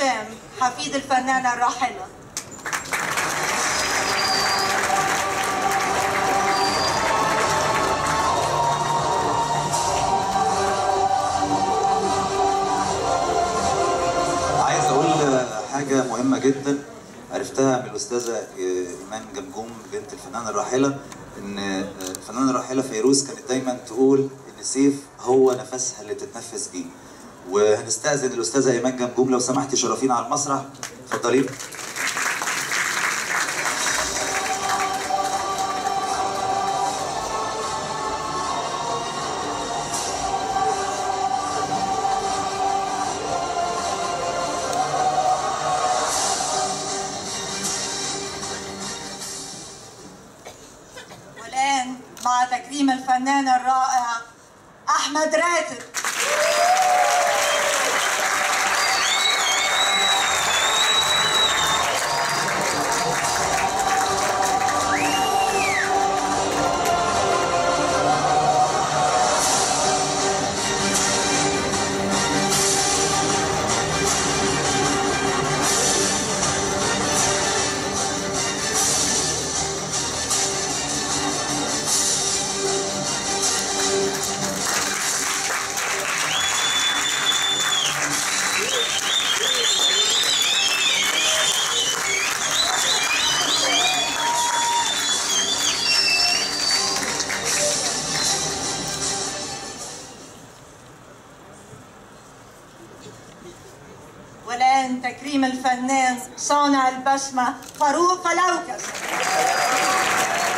هشام حفيد الفنانة الراحلة عايز اقول حاجه مهمه جدا عرفتها من الاستاذه ايمان جمجوم بنت الفنانه الراحله ان الفنانه الراحله فيروز كانت دايما تقول ان سيف هو نفسها اللي تتنفس بيه وهنستاذن الاستاذه ايمان جمجوم لو سمحتي شرفينا على المسرح اتفضلي والآن مع تكريم الفنان الرائع أحمد راتب والآن تكريم الفنان صانع البسمة فاروق فلوكس